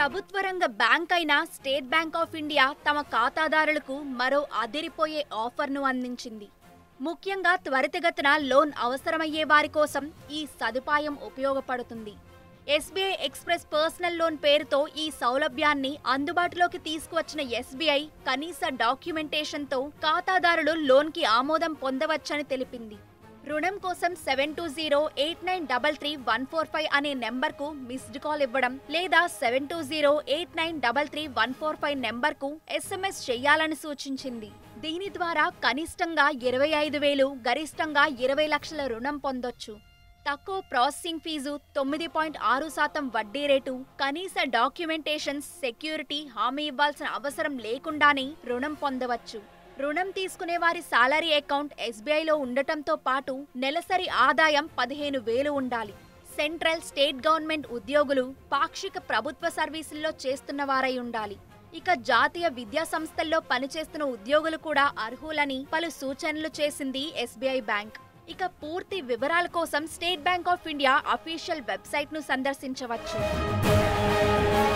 ప్రభుత్వ రంగ బ్యాంక్ అయిన స్టేట్ బ్యాంక్ ఆఫ్ ఇండియా తమ ఖాతాదారులకు మరో అదిరిపోయే ఆఫర్ను అందించింది ముఖ్యంగా త్వరితగతిన లోన్ అవసరమయ్యే వారి కోసం ఈ సదుపాయం ఉపయోగపడుతుంది ఎస్బీఐ ఎక్స్ప్రెస్ పర్సనల్ లోన్ పేరుతో ఈ సౌలభ్యాన్ని అందుబాటులోకి తీసుకువచ్చిన ఎస్బీఐ కనీస డాక్యుమెంటేషన్తో ఖాతాదారులు లోన్కి ఆమోదం పొందవచ్చని తెలిపింది రుణం కోసం seven two zero eight nine double three one four five అనే నెంబర్కు మిస్డ్ కాల్ ఇవ్వడం లేదా seven two zero eight nine double three one four five నెంబర్కు ఎస్ఎంఎస్ చేయాలని సూచించింది దీని ద్వారా కనిష్టంగా ఇరవై ఐదు వేలు గరిష్టంగా ఇరవై లక్షల రుణం పొందొచ్చు తక్కువ ప్రాసెసింగ్ ఫీజు తొమ్మిది పాయింట్ ఆరు శాతం వడ్డీ రేటు కనీస డాక్యుమెంటేషన్స్ సెక్యూరిటీ హామీ ఇవ్వాల్సిన అవసరం లేకుండానే రుణం పొందవచ్చు రుణం తీసుకునే వారి సాలరీ అకౌంట్ ఎస్బీఐలో ఉండటంతో పాటు నెలసరి ఆదాయం పదిహేను వేలు ఉండాలి సెంట్రల్ స్టేట్ గవర్నమెంట్ ఉద్యోగులు పాక్షిక ప్రభుత్వ సర్వీసుల్లో చేస్తున్న వారై ఉండాలి ఇక జాతీయ విద్యా సంస్థల్లో పనిచేస్తున్న ఉద్యోగులు కూడా అర్హులని పలు సూచనలు చేసింది ఎస్బీఐ బ్యాంక్ ఇక పూర్తి వివరాల కోసం State Bank of India official వెబ్సైట్ను సందర్శించవచ్చు